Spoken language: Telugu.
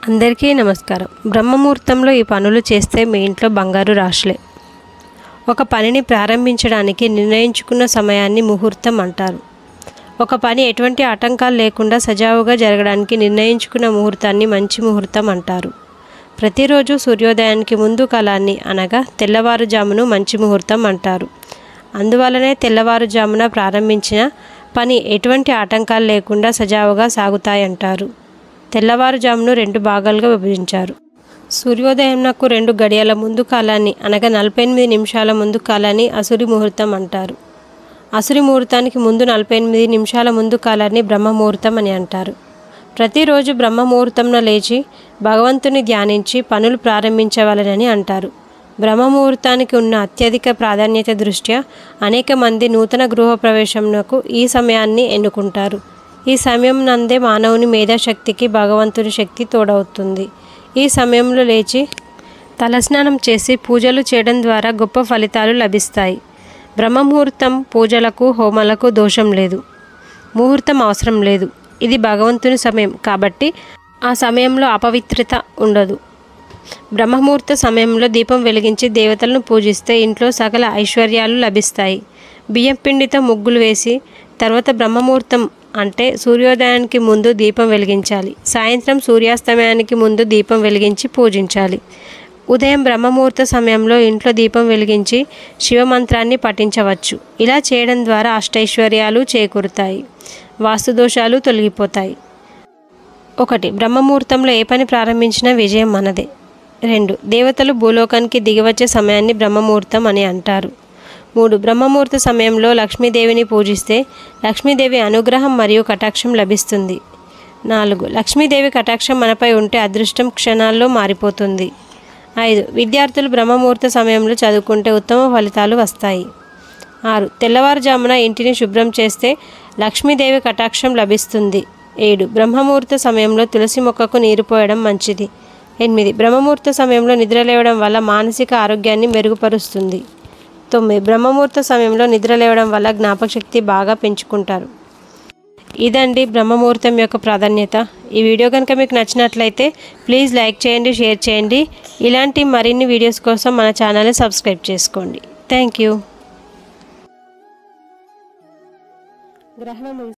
అందరికీ నమస్కారం బ్రహ్మముహూర్తంలో ఈ పనులు చేస్తే మీ ఇంట్లో బంగారు రాశులే ఒక పనిని ప్రారంభించడానికి నిర్ణయించుకున్న సమయాన్ని ముహూర్తం అంటారు ఒక పని ఎటువంటి ఆటంకాలు లేకుండా సజావుగా జరగడానికి నిర్ణయించుకున్న ముహూర్తాన్ని మంచి ముహూర్తం అంటారు ప్రతిరోజు సూర్యోదయానికి ముందు కాలాన్ని అనగా తెల్లవారుజామును మంచి ముహూర్తం అంటారు అందువలనే తెల్లవారుజామున ప్రారంభించిన పని ఎటువంటి ఆటంకాలు లేకుండా సజావుగా సాగుతాయంటారు తెల్లవారుజామును రెండు భాగాలుగా విభజించారు సూర్యోదయంనకు రెండు గడియల ముందు కాలాన్ని అనగా నలభై ఎనిమిది నిమిషాల ముందు కాలాన్ని అసురి ముహూర్తం అంటారు అసురి ముహూర్తానికి ముందు నలభై ఎనిమిది నిమిషాల ముందు కాలాన్ని బ్రహ్మ ముహూర్తం అని అంటారు ప్రతిరోజు బ్రహ్మ ముహూర్తంలో లేచి భగవంతుని ధ్యానించి పనులు ప్రారంభించవాలని అంటారు బ్రహ్మ ముహూర్తానికి ఉన్న అత్యధిక ప్రాధాన్యత దృష్ట్యా అనేక మంది నూతన గృహ ప్రవేశంకు ఈ సమయాన్ని ఎన్నుకుంటారు ఈ సమయం నందే మానవుని మేధాశక్తికి భగవంతుని శక్తి తోడవుతుంది ఈ సమయంలో లేచి తలస్నానం చేసి పూజలు చేయడం ద్వారా గొప్ప ఫలితాలు లభిస్తాయి బ్రహ్మముహూర్తం పూజలకు హోమాలకు దోషం లేదు ముహూర్తం అవసరం లేదు ఇది భగవంతుని సమయం కాబట్టి ఆ సమయంలో అపవిత్రత ఉండదు బ్రహ్మముహూర్త సమయంలో దీపం వెలిగించి దేవతలను పూజిస్తే ఇంట్లో సకల ఐశ్వర్యాలు లభిస్తాయి బియ్యం పిండితో ముగ్గులు వేసి తర్వాత బ్రహ్మముహూర్తం అంటే సూర్యోదయానికి ముందు దీపం వెలిగించాలి సాయంత్రం సూర్యాస్తమయానికి ముందు దీపం వెలిగించి పూజించాలి ఉదయం బ్రహ్మముహూర్త సమయంలో ఇంట్లో దీపం వెలిగించి శివమంత్రాన్ని పఠించవచ్చు ఇలా చేయడం ద్వారా అష్టైశ్వర్యాలు చేకూరుతాయి వాస్తుదోషాలు తొలగిపోతాయి ఒకటి బ్రహ్మముహూర్తంలో ఏ పని ప్రారంభించినా విజయం మనదే రెండు దేవతలు భూలోకానికి దిగివచ్చే సమయాన్ని బ్రహ్మముహూర్తం అని అంటారు మూడు బ్రహ్మముహూర్త సమయంలో లక్ష్మీదేవిని పూజిస్తే లక్ష్మీదేవి అనుగ్రహం మరియు కటాక్షం లభిస్తుంది నాలుగు లక్ష్మీదేవి కటాక్షం మనపై ఉంటే అదృష్టం క్షణాల్లో మారిపోతుంది ఐదు విద్యార్థులు బ్రహ్మముహూర్త సమయంలో చదువుకుంటే ఉత్తమ ఫలితాలు వస్తాయి ఆరు తెల్లవారుజామున ఇంటిని శుభ్రం చేస్తే లక్ష్మీదేవి కటాక్షం లభిస్తుంది ఏడు బ్రహ్మముహూర్త సమయంలో తులసి మొక్కకు నీరు పోయడం మంచిది ఎనిమిది బ్రహ్మముహూర్త సమయంలో నిద్రలేవడం వల్ల మానసిక ఆరోగ్యాన్ని మెరుగుపరుస్తుంది తొమ్మిది బ్రహ్మముహూర్త సమయంలో నిద్రలేవడం వల్ల జ్ఞాపకశక్తి బాగా పెంచుకుంటారు ఇదండి బ్రహ్మముహూర్తం యొక్క ప్రాధాన్యత ఈ వీడియో కనుక మీకు నచ్చినట్లయితే ప్లీజ్ లైక్ చేయండి షేర్ చేయండి ఇలాంటి మరిన్ని వీడియోస్ కోసం మన ఛానల్ని సబ్స్క్రైబ్ చేసుకోండి థ్యాంక్ యూ గ్రహణం